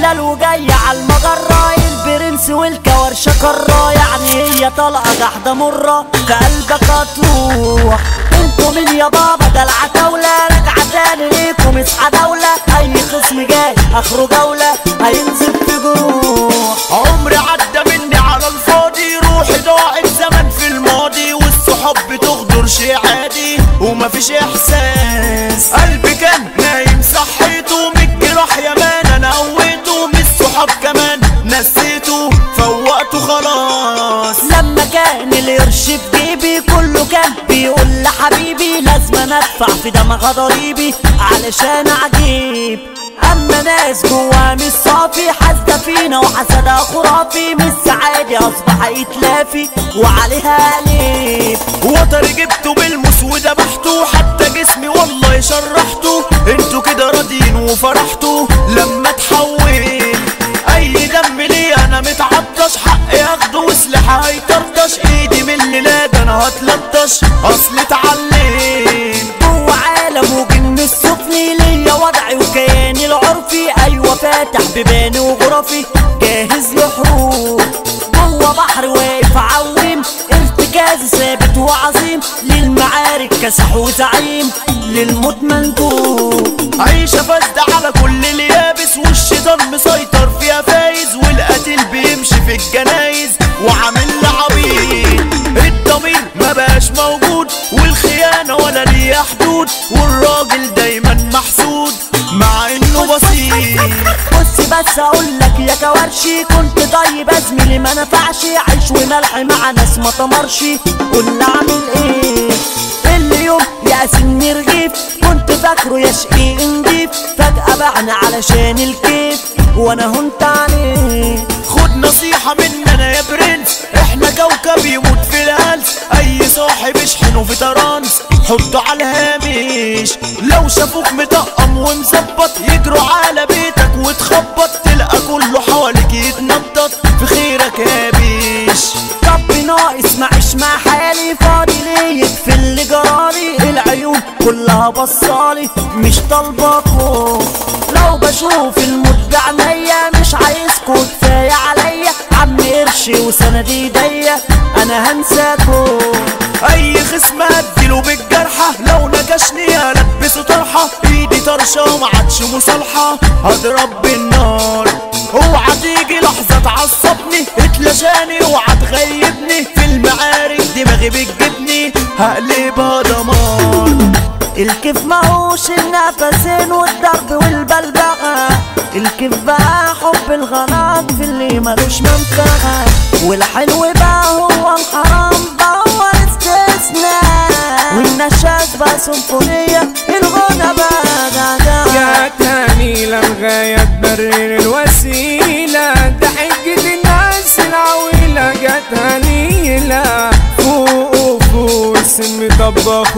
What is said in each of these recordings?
هلال وجاية على المجرة البرنس والكورشة كرة يعني هي طلقة جحدة مرة في قلبك هتروح انتوا مين يا بابا ده العتاولة راجعة تاني ليكم اصحى دولة اي خصم جاي اخره جولة هينزل في جروح عمري عدى مني على الفاضي روحي ضاعت زمان في الماضي والصحاب بتغدر شي عادي ومفيش احساس قلبي كان نايم صحيته من الجراح يا مان انا قويته من الصحاب كمان نسيته فوقته خلاص لما كان القرش في جيبي كله كان بيقول لحبيبي لازم أنا ادفع في دمها ضريبي علشان اعجيب اما ناس جوا مش صافي حاسده فينا وحسدها خرافي مش سعادي اصبح يتلافي وعليها قليب وتر جبته بالمس وذبحته حتى جسمي والله شرحته انتوا كده راضيين وفرحتوا لما اتحول اي دم ليه انا متعطش حقي اخده وسلاحي هيطرطش ايدي من الليلة ده انا هتلطش اصل اتعلم جوا عالم وجن السفلي ليا وضعي وكياني العرفي ايوه فاتح بيباني وغرفي جاهز لحروب جوا بحر واقف عويم ارتكازي ثابت وعظيم للمعارك كسح وزعيم للموت مندوب عيشة فاسدة على كل اليابس والشيطان مسيطر فيها فايز والقتيل بيمشي في الجنايز وعامل لعبيد الضمير ما بقاش موجود والخيانة ولا ليها حدود والراجل دايما محسود مع انه بسيط بصي بس اقول لك يا كوارشي كنت طيب ازميلي ما نفعش عيش وملح مع ناس ما تمرش قول لي اعمل ايه اللي يوم يأسني رغيف كنت فاكره يا شقي نضيف فجأة بعنا علشان الكيف وانا هنت عليه خد نصيحة مننا يا برنس احنا كوكب يموت في الهلس اي صاحب اشحنه في ترانس حطه على الهامش لو شافوك مطقم ومظبط يجروا على بيتك وتخبط تلقى كله حواليك يتنطط في خيرك يا بيش ربي ناقص معيش مع حالي فاضي ليه يكفي اللي جرالي العيون كلها بصالي مش طالباكم لو بشوف الموت بعينيا مش عايزكوا كفايه عليا عم قرشي وسندي ايديا انا هنساكم اي خصم اديله بالجرحة لو نكشني البسه طرحة ايدي طرشة ومعادش مصالحة هضرب بالنار اوعى تيجي لحظة تعصبني اتلاشاني اوعى تغيبني في المعارك دماغي بتجيبني هقلبها دمار الكيف ماهوش النفسين والضرب والبلبغة الكيف بقى حب الغرام في اللي ملوش منفعة والحلو بقى هو الحرام بقى هو الاستثناء والنشاز بقى سيمفونية الغنى بقى جعجع جاتني للغاية تبرر الوسيلة ده حجة الناس العويلة جاتني لا فوق وفوق السن مطبخ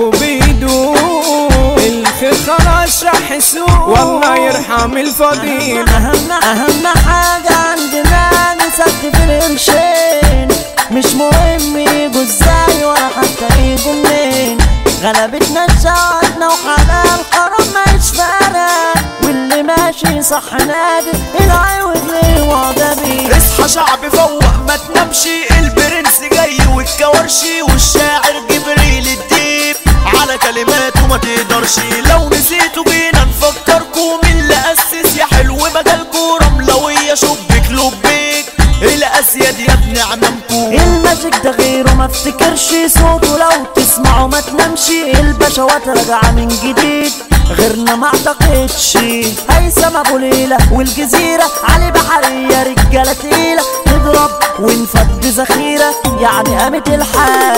وبيدوق الخير خلاص راح يسوق والله يرحم الفضيل أهم أهم حاجة عندنا نسد في القرشين مش مهم يجوا ازاي ولا حتى يجوا منين غلبتنا شعبنا وحلال حرام مش فارق واللي ماشي صح نادر العوض ليه وعد بيه اصحى شعب فوق ما تنامش البرنس جاي والكورشي والشاعر جبريل الديب على كلماته ما تقدرش لو نسيتوا بينا نفكركم مين اللي اسس يا حلو مجالكوا رملوية شبك لبيك الاسياد يا ابن عمامكو الماجيك ده غيره ما افتكرش صوته لو تسمعه ما تنامش البشوات راجعة من جديد غيرنا ما اعتقدش هيثم ابو ليلى والجزيرة علي بحرية رجالة تقيلة نضرب ونفض ذخيرة يعني قامت الحال